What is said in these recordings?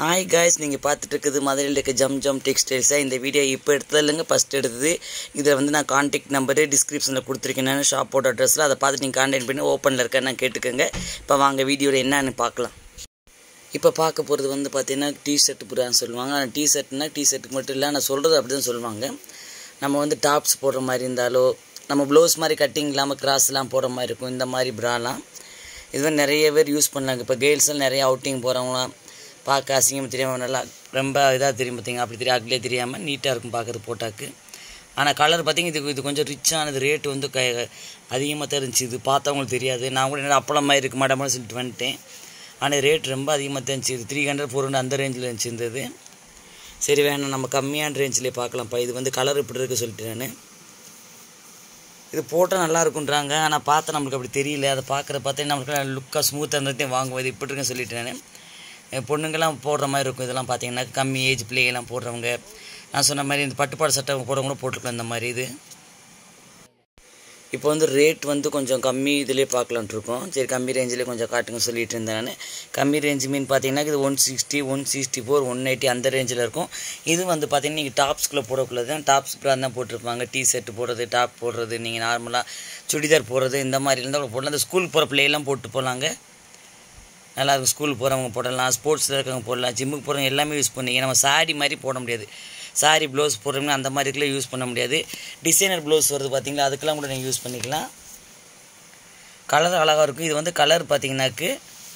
hi guys நீங்கள் பார்த்துட்டு இருக்குது மதுரையில் இருக்க ஜம் ஜம் டெக்ஸ்டைல்ஸாக இந்த வீடியோ இப்போ எடுத்தது இல்லைங்க ஃபஸ்ட் எடுத்தது இதில் வந்து நான் கான்டாக்ட் நம்பரு டிஸ்கிரிப்ஷனில் கொடுத்துருக்கேன் நான் ஷாப்போட அட்ரஸில் அதை பார்த்து நீங்கள் கான்டாக்ட் பண்ணி ஓப்பனில் இருக்கேன் நான் கேட்டுக்கோங்க இப்போ வாங்க வீடியோவில் என்னன்னு பார்க்கலாம் இப்போ பார்க்க போகிறது வந்து பார்த்தீங்கன்னா டிஷர்ட் புறான்னு சொல்லுவாங்க ஆனால் டிஷர்ட்னா டிஷர்ட்டுக்கு மட்டும் இல்லை நான் சொல்கிறது அப்படி தான் சொல்லுவாங்க நம்ம வந்து டாப்ஸ் போடுற மாதிரி இருந்தாலோ நம்ம ப்ளவுஸ் மாதிரி கட்டிங் இல்லாமல் கிராஸ்லாம் போடுற மாதிரி இருக்கும் இந்த மாதிரி ப்ராலாம் இது வந்து நிறைய பேர் யூஸ் பண்ணாங்க இப்போ கேர்ள்ஸ்லாம் நிறைய அவுட்டிங் போகிறவங்களாம் பார்க்க அசிங்கமாக தெரியாமல் நல்லா ரொம்ப இதாக தெரியும் பார்த்தீங்க அப்படி தெரியும் அக்லே தெரியாமல் நீட்டாக இருக்கும் பார்க்குறது போட்டாக்கு ஆனால் கலர் பார்த்தீங்க இது இது கொஞ்சம் ரிச்சானது ரேட்டு வந்து க அதிகமாக தான் இருந்துச்சு இது பார்த்தவங்களுக்கு தெரியாது நான் கூட என்ன அப்பளம் மாதிரி இருக்கு மாட்டோம்னு சொல்லிட்டு வந்துட்டேன் ஆனால் ரேட் ரொம்ப அதிகமாக தான் இருந்துச்சு இது த்ரீ ஹண்ட்ரட் ஃபோர் ஹண்ட்ரட் அந்த ரேஞ்சில் இருந்துச்சு இருந்தது சரி வேணாம் நம்ம கம்மியான ரேஞ்சிலே பார்க்கலாம்ப்பா இது வந்து கலர் இப்படி இருக்கு சொல்லிட்டு நான் இது போட்டால் நல்லா இருக்குன்றாங்க ஆனால் பார்த்தா நம்மளுக்கு அப்படி தெரியல அதை பார்க்குற பார்த்தா நம்மளுக்கு லுக்காக ஸ்மூத்தாக இருந்ததையும் வாங்குவோம் இது இப்படி இருக்குன்னு சொல்லிட்டு நான் பொண்ணுங்கெல்லாம் போடுற மாதிரி இருக்கும் இதெல்லாம் பார்த்தீங்கன்னா கம்மி ஏஜ் பிள்ளைகள்லாம் போடுறவங்க நான் சொன்ன மாதிரி இந்த பட்டுப்பாடு சட்டை போடுறவங்க போட்டுக்கலாம் இந்த மாதிரி இது இப்போ வந்து ரேட் வந்து கொஞ்சம் கம்மி இதிலே பார்க்கலான்ட்டு இருக்கோம் சரி கம்மி ரேஞ்சிலே கொஞ்சம் காட்டுங்க சொல்லிட்டு இருந்தேன் நான் கம்மி ரேஞ்ச் மீன் பார்த்தீங்கன்னா இது one sixty one sixty four one eighty அந்த ரேஞ்சில் இருக்கும் இது வந்து பார்த்தீங்கன்னா நீங்கள் டாப்ஸ்குள்ளே போடக்கூடாது தான் டாப்ஸ் பிராண்ட் தான் போட்டிருப்பாங்க டி ஷர்ட் போடுறது டாப் போடுறது நீங்கள் நார்மலாக சுடிதார் போடுறது இந்த மாதிரி இருந்தால் போடலாம் இந்த ஸ்கூல் போகிற பிள்ளையெல்லாம் போட்டு போகலாங்க நல்லாயிருக்கும் ஸ்கூல் போகிறவங்க போடலாம் ஸ்போர்ட்ஸில் இருக்கவங்க போடலாம் ஜிம்முக்கு போகிறவங்க எல்லாமே யூஸ் பண்ணிங்க நம்ம சாரி மாதிரி போட முடியாது சாரி ப்ளவுஸ் போடுறோம்னா அந்த மாதிரி இதுக்குலாம் யூஸ் பண்ண முடியாது டிசைனர் ப்ளவுஸ் வருது பார்த்தீங்களா அதுக்கெல்லாம் கூட நீங்கள் யூஸ் பண்ணிக்கலாம் கலர் அழகாக இருக்கும் இது வந்து கலர் பார்த்தீங்கன்னாக்கு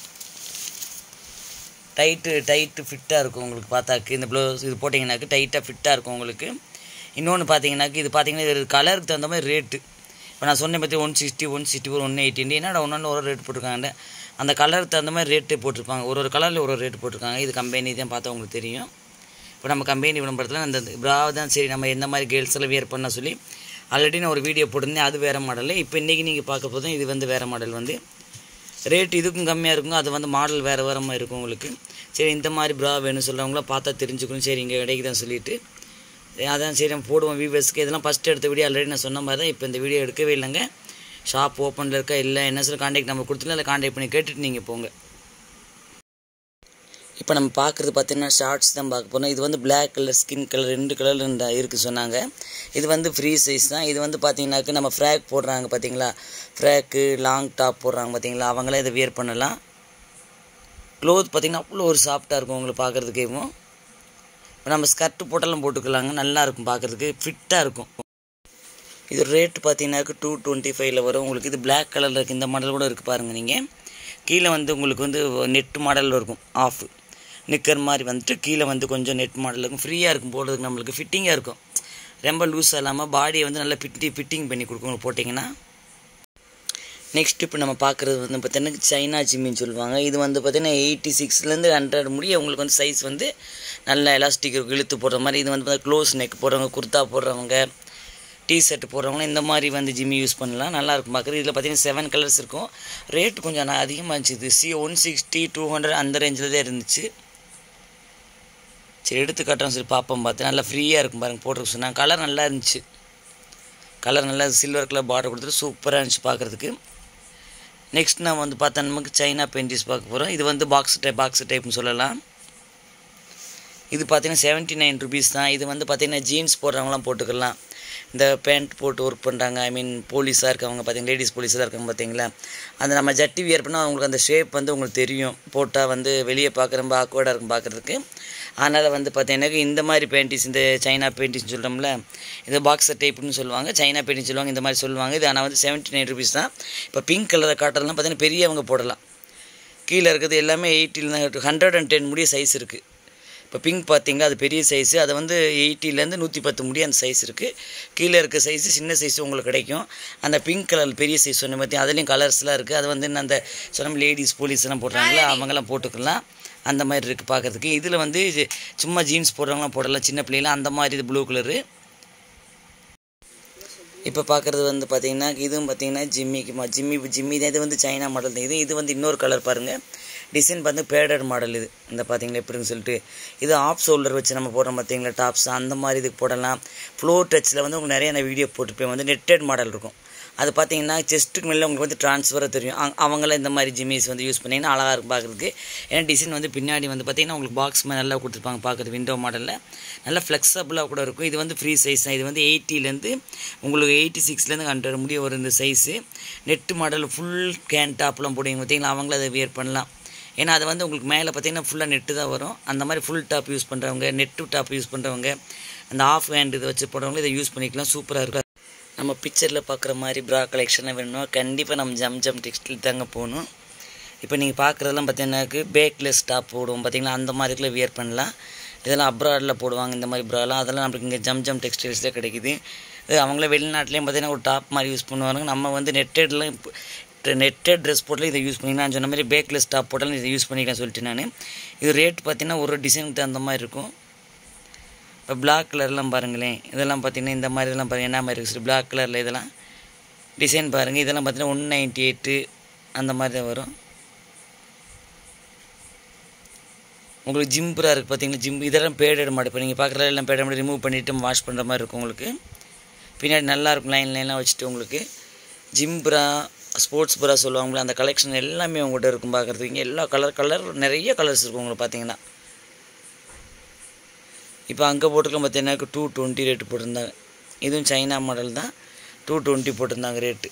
டைட்டு டைட்டு ஃபிட்டாக இருக்கும் உங்களுக்கு பார்த்தாக்கு இந்த ப்ளவுஸ் இது போட்டிங்கனாக்கு டைட்டாக ஃபிட்டாக இருக்கும் உங்களுக்கு இன்னொன்று பார்த்தீங்கன்னாக்கு இது பார்த்தீங்கன்னா இது கலருக்கு தகுந்த மாதிரி ரேட்டு இப்போ நான் சொன்னேன் பற்றி one sixty one sixty four one eighty என்னடா ஒன்று ஒரு ரேட் போட்டிருக்காங்க அந்த கலருக்கு தகுந்த மாதிரி ரேட்டு போட்டிருப்பாங்க ஒரு ஒரு கலரில் ஒரு ஒரு ரேட்டு போட்டிருக்காங்க இது கம்பெனி தான் பார்த்தா உங்களுக்கு தெரியும் இப்போ நம்ம கம்பெனி விளம்பரத்தில் அந்த ப்ராவை தான் சரி நம்ம எந்த மாதிரி கேர்ள்ஸ் எல்லாம் வியர் பண்ண சொல்லி ஆல்ரெடி நான் ஒரு வீடியோ போட்டிருந்தேன் அது வேறு மாடல் இப்போ இன்றைக்கி நீங்கள் பார்க்க போதும் இது வந்து வேறு மாடல் வந்து ரேட் இதுக்கும் கம்மியாக இருக்கும் அது வந்து மாடல் வேறு வேறு மாதிரி இருக்கும் உங்களுக்கு சரி இந்த மாதிரி ப்ரா வேணும் சொல்கிறவங்களாம் பார்த்தா தெரிஞ்சுக்கணும் சரி இங்கே இடைக்கு தான் சொல்லிவிட்டு அதான் சரி நம்ம போடுவோம் வியூவர்ஸ்க்கு இதெல்லாம் ஃபஸ்ட்டு எடுத்த வீடியோ ஆல்ரெடி நான் சொன்ன மாதிரி தான் இப்போ இந்த வீடியோ எடுக்கவே இல்லைங்க ஷாப் ஓப்பனில் இருக்கா இல்லை என்ன சொல்ல காண்டாக்ட் நம்பர் கொடுத்துலாம் இல்லை காண்டாக்ட் பண்ணி கேட்டுட்டு நீங்கள் போங்க இப்போ நம்ம பார்க்குறது பார்த்தீங்கன்னா ஷார்ட்ஸ் தான் பார்க்க போகிறோம் இது வந்து பிளாக் கலர் ஸ்கின் கலர் ரெண்டு கலர் இருக்குது சொன்னாங்க இது வந்து ஃப்ரீ சைஸ் தான் இது வந்து பார்த்தீங்கன்னாக்கு நம்ம ஃப்ராக் போடுறாங்க பார்த்தீங்களா ஃப்ராக்கு லாங் டாப் போடுறாங்க பார்த்தீங்களா அவங்களாம் இதை வியர் பண்ணலாம் க்ளோத் பார்த்திங்கன்னா அவ்வளோ ஒரு சாஃப்டாக இருக்கும் உங்களுக்கு பார்க்குறதுக்கேவும் இப்போ நம்ம ஸ்கர்ட்டு போட்டாலும் போட்டுக்கலாங்க நல்லா இருக்கும் பார்க்குறதுக்கு ஃபிட்டாக இருக்கும் இது ரேட் பார்த்தீங்கன்னாக்கு டூ டுவெண்ட்டி ஃபைவ்ல வரும் உங்களுக்கு இது பிளாக் கலரில் இருக்குது இந்த மாடல் கூட இருக்குது பாருங்கள் நீங்கள் கீழே வந்து உங்களுக்கு வந்து நெட் மாடலில் இருக்கும் ஆஃப் நிக்கர் மாதிரி வந்துட்டு கீழே வந்து கொஞ்சம் நெட் மாடல் இருக்கும் ஃப்ரீயாக இருக்கும் போடுறதுக்கு நம்மளுக்கு ஃபிட்டிங்காக இருக்கும் ரொம்ப லூஸாக இல்லாமல் பாடியை வந்து நல்லா ஃபிட்டி ஃபிட்டிங் பண்ணி கொடுக்கும் போட்டிங்கன்னா நெக்ஸ்ட் இப்போ நம்ம பார்க்குறது வந்து பார்த்தீங்கன்னா சைனா ஜிம்மின்னு சொல்லுவாங்க இது வந்து பார்த்திங்கன்னா எயிட்டி சிக்ஸ்லேருந்து ஹண்ட்ரட் முடிய உங்களுக்கு வந்து சைஸ் வந்து நல்ல எலாஸ்டிக் இருக்கும் இழுத்து போடுற மாதிரி இது வந்து பார்த்தீங்கன்னா க்ளோஸ் நெக் போடுறவங்க குர்த்தா போடுறவங்க டிஷர்ட் போடுறவங்க இந்த மாதிரி வந்து ஜிம்மி யூஸ் பண்ணலாம் நல்லாயிருக்கும் பார்க்குறது இதில் பார்த்தீங்கன்னா செவன் கலர்ஸ் இருக்கும் ரேட் கொஞ்சம் அதிகமாக இருந்துச்சு இது சி ஒன் சிக்ஸ்டி டூ ஹண்ட்ரட் அந்த ரேஞ்சில் தான் இருந்துச்சு சரி எடுத்து காட்டுறோம் சரி பார்ப்போம் பார்த்து நல்லா ஃப்ரீயாக இருக்கும் பாருங்கள் போட்டுருக்கு சொன்னாங்க கலர் நல்லா இருந்துச்சு கலர் நல்லா சில்வர் கலர் பார்டர் கொடுத்துட்டு சூப்பராக இருந்துச்சு பார்க்குறதுக்கு நெக்ஸ்ட் நான் வந்து பார்த்தா நமக்கு சைனா பெயிண்டிஸ் பார்க்க போகிறோம் இது வந்து பாக்ஸ் டைப் பாக்ஸ் டைப்னு சொல்லலாம் இது பார்த்தீங்கன்னா செவன்ட்டி நைன் ருபீஸ் தான் இது வந்து பார்த்தீங்கன்னா ஜீன்ஸ் போடுறவங்களாம் போட்டுக்கலாம் இந்த பேண்ட் போட்டு ஒர்க் பண்ணுறாங்க ஐ மீன் போலீஸாக இருக்கவங்க பார்த்தீங்கன்னா லேடிஸ் போலீஸாக இருக்காங்க பார்த்தீங்களா அந்த நம்ம ஜட்டி வியர் பண்ணால் அவங்களுக்கு அந்த ஷேப் வந்து உங்களுக்கு தெரியும் போட்டால் வந்து வெளியே பார்க்க ரொம்ப ஆக்வர்டாக இருக்கும் பார்க்குறதுக்கு அதனால் வந்து பார்த்தீங்கன்னா இந்த மாதிரி பெயிண்டிஸ் இந்த சைனா பெயிண்டிஸ் சொல்கிறோம்ல இது பாக்ஸர் டைப்னு சொல்லுவாங்க சைனா பெயிண்டிங் சொல்லுவாங்க இந்த மாதிரி சொல்லுவாங்க இது ஆனால் வந்து செவன்ட்டி நைன் ருபீஸ் தான் இப்போ பிங்க் கலரை காட்டுறதுலாம் பார்த்தீங்கன்னா பெரியவங்க போடலாம் கீழே இருக்கிறது எல்லாமே எயிட்டில் தான் ஹண்ட்ரட் அண்ட் டென் முடிய சைஸ் இருக்குது இப்போ பிங்க் பார்த்தீங்களா அது பெரிய சைஸு அதை வந்து எயிட்டிலேருந்து நூற்றி பத்து முடி அந்த சைஸ் இருக்குது கீழே இருக்க சைஸு சின்ன சைஸு உங்களுக்கு கிடைக்கும் அந்த பிங்க் கலர் பெரிய சைஸ் சொன்ன பற்றி அதுலேயும் கலர்ஸ்லாம் இருக்குது அது வந்து அந்த சொன்ன லேடிஸ் போலீஸ்லாம் போடுறாங்களா அவங்கெல்லாம் போட்டுக்கலாம் அந்த மாதிரி இருக்குது பார்க்குறதுக்கு இதில் வந்து சும்மா ஜீன்ஸ் போடுறவங்களாம் போடலாம் சின்ன பிள்ளைலாம் அந்த மாதிரி இது ப்ளூ கலரு இப்போ பார்க்குறது வந்து பார்த்தீங்கன்னா இதுவும் பார்த்தீங்கன்னா ஜிம்மிக்கு ஜிம்மி ஜிம்மி தான் இது வந்து சைனா மாடல் தான் இது இது வந்து இன்னொரு கலர் பாருங்கள் டிசைன் பார்த்து பேடட் மாடல் இது இந்த பார்த்தீங்களா எப்படின்னு சொல்லிட்டு இது ஆஃப் ஷோல்டர் வச்சு நம்ம போடுறோம் பார்த்தீங்களா டாப்ஸ் அந்த மாதிரி இதுக்கு போடலாம் ஃப்ளோர் டச்சில் வந்து உங்களுக்கு நிறைய நான் வீடியோ போட்டுருப்பேன் வந்து நெட்டட் மாடல் இருக்கும் அது பார்த்தீங்கன்னா செஸ்ட்டுக்கு மேலே உங்களுக்கு வந்து ட்ரான்ஸ்ஃபராக தெரியும் அ- அவங்கள இந்த மாதிரி ஜிம்மிஸ் வந்து யூஸ் பண்ணிங்கன்னா அழகாக இருக்கும் பார்க்குறதுக்கு ஏன்னா டிசைன் வந்து பின்னாடி வந்து பார்த்தீங்கன்னா உங்களுக்கு பாக்ஸ் மாதிரி நல்லா கொடுத்துருப்பாங்க பார்க்குறது விண்டோ மாடலில் நல்லா ஃப்ளெக்ஸபிளாக கூட இருக்கும் இது வந்து ஃப்ரீ சைஸ் தான் இது வந்து எயிட்டிலேருந்து உங்களுக்கு எயிட்டி சிக்ஸ்லேருந்து ஹண்ட்ரட் முடிய வரும் இந்த சைஸு நெட்டு மாடல் ஃபுல் கேன் டாப்லாம் போடுவீங்க பார்த்தீங்களா அவங்களும் அதை வியர் பண்ணலாம் ஏன்னா அது வந்து உங்களுக்கு மேலே பார்த்தீங்கன்னா ஃபுல்லாக நெட்டு தான் வரும் அந்த மாதிரி ஃபுல் டாப் யூஸ் பண்ணுறவங்க நெட்டு டாப் யூஸ் பண்ணுறவங்க அந்த ஆஃப் ஹேண்ட் இதை வச்சு போடுறவங்க இதை யூஸ் பண்ணிக்கலாம் சூப்பராக இருக்கும் நம்ம பிக்சரில் பார்க்குற மாதிரி ப்ரா கலெக்ஷனை வேணும்னா கண்டிப்பாக நம்ம ஜம் ஜம் டெக்ஸ்டைல் தாங்க போகணும் இப்போ நீங்கள் பார்க்குறதெல்லாம் பார்த்தீங்கன்னாக்கு பேக்லெஸ் டாப் போடுவோம் பார்த்தீங்களா அந்த மாதிரிக்குள்ள வியர் பண்ணலாம் இதெல்லாம் அப்ராடில் போடுவாங்க இந்த மாதிரி ப்ராலாம் அதெல்லாம் நம்மளுக்கு இங்கே ஜம் ஜம் டெக்ஸ்டைல்ஸில் கிடைக்குது இது அவங்களே வெளிநாட்டிலையும் பார்த்தீங்கன்னா ஒரு டாப் மாதிரி யூஸ் பண்ணுவாங்க நம்ம வந்து நெட்டட்லாம் நெட்டட் ட்ரெஸ் போட்டாலும் இதை யூஸ் பண்ணிக்கலாம் நான் சொன்ன மாதிரி பேக்லெஸ் டாப் போட்டாலும் இதை யூஸ் பண்ணிக்கலாம் சொல்லிட்டு நான் இது ரேட் பார்த்தீங்கன்னா ஒரு டிசைனுக்கு தகுந்த மாதிரி இருக்கும் இப்போ பிளாக் கலர்லாம் பாருங்களேன் இதெல்லாம் பார்த்தீங்கன்னா இந்த மாதிரி இதெல்லாம் பாருங்கள் என்ன மாதிரி இருக்குது பிளாக் கலரில் இதெல்லாம் டிசைன் பாருங்கள் இதெல்லாம் பார்த்தீங்கன்னா ஒன் நைன்ட்டி எயிட்டு அந்த மாதிரி தான் வரும் உங்களுக்கு ஜிம் ப்ரா இருக்குது பார்த்தீங்களா ஜிம் இதெல்லாம் பேடட் மாடு இப்போ நீங்கள் பார்க்குற எல்லாம் பேடட் மாடு ரிமூவ் பண்ணிவிட்டு வாஷ் பண்ணுற மாதிரி இருக்கும் உங்களுக்கு பின்னாடி நல்லா இருக்கும் லைன் லைன்லாம் வச்சுட்டு உங்களுக்கு ஜிம் ப்ரா ஸ்போர்ட்ஸ் ப்ரா சொல்லுவாங்களே அந்த கலெக்ஷன் எல்லாமே உங்கள்கிட்ட இருக்கும் பார்க்குறதுக்கு எல்லா கலர் கலர் நிறைய கலர்ஸ் இருக்கும் உங்களுக்கு பார்த்தீங்கன்னா இப்போ அங்கே போட்டிருக்க பார்த்தீங்கன்னா டூ டுவெண்ட்டி ரேட்டு போட்டிருந்தாங்க இதுவும் சைனா மாடல் தான் டூ டுவெண்ட்டி போட்டிருந்தாங்க ரேட்டு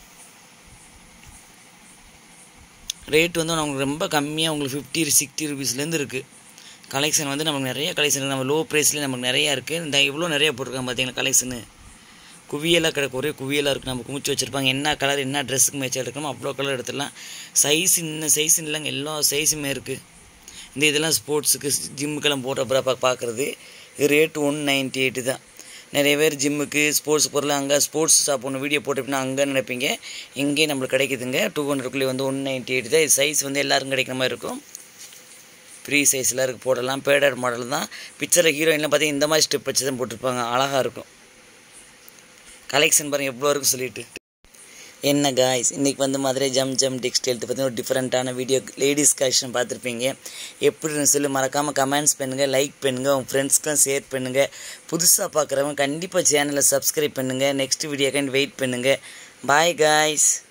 ரேட் வந்து நமக்கு ரொம்ப கம்மியாக உங்களுக்கு ஃபிஃப்டி சிக்ஸ்டி ருபீஸ்லேருந்து இருக்குது கலெக்ஷன் வந்து நமக்கு நிறைய கலெக்ஷன் இருக்குது நம்ம லோ ப்ரைஸ்லேயே நமக்கு நிறையா இருக்குது இந்த இவ்வளோ நிறைய போட்டிருக்காங்க பார்த்தீங்களா கலெக்ஷனு குவியலாக கிடக்கு ஒரே குவியலாக இருக்குது நம்ம குமிச்சு வச்சுருப்பாங்க என்ன கலர் என்ன ட்ரெஸ்ஸுக்கு மேட்சாக எடுக்கணுமோ அவ்வளோ கலர் எடுத்துடலாம் சைஸ் இன்னும் சைஸ் இல்லைங்க எல்லா சைஸுமே இருக்குது இந்த இதெல்லாம் ஸ்போர்ட்ஸுக்கு ஜிம்முக்கெல்லாம் போட்ட அப்புறம் பார்க்குறது இது ரேட்டு ஒன் நைன்ட்டி எயிட்டு தான் நிறைய பேர் ஜிம்முக்கு ஸ்போர்ட்ஸ் பொருள் அங்கே ஸ்போர்ட்ஸ் ஷாப் ஒன்று வீடியோ போட்டுப்பினா அங்கே நினைப்பீங்க இங்கேயே நம்மளுக்கு கிடைக்குதுங்க டூ ஹண்ட்ரட்குள்ளே வந்து ஒன் நைன்ட்டி எயிட் தான் இது சைஸ் வந்து எல்லாருக்கும் கிடைக்கிற மாதிரி இருக்கும் ஃப்ரீ சைஸில் இருக்குது போடலாம் பேடட் மாடல் தான் பிக்சரில் ஹீரோயின்லாம் பார்த்தீங்கன்னா இந்த மாதிரி ஸ்டெப் வச்சு தான் போட்டிருப்பாங்க அழகாக இருக்கும் கலெக்ஷன் பாருங்கள் எவ்வளோ இருக்கும் சொல்லிட்டு என்ன காய்ஸ் இன்றைக்கி வந்து மதுரை ஜம் ஜம் டெக்ஸ்டைல் பற்றி ஒரு டிஃப்ரெண்ட்டான வீடியோ லேடிஸ் கலெக்ஷன் பார்த்துருப்பீங்க எப்படின்னு சொல்லி மறக்காமல் கமெண்ட்ஸ் பண்ணுங்கள் லைக் பண்ணுங்கள் உங்கள் ஃப்ரெண்ட்ஸ்க்கெலாம் ஷேர் பண்ணுங்கள் புதுசாக பார்க்குறவங்க கண்டிப்பாக சேனலை சப்ஸ்கிரைப் பண்ணுங்கள் நெக்ஸ்ட் வீடியோக்காண்டி வெயிட் பண்ணுங்கள் பாய் காய்ஸ்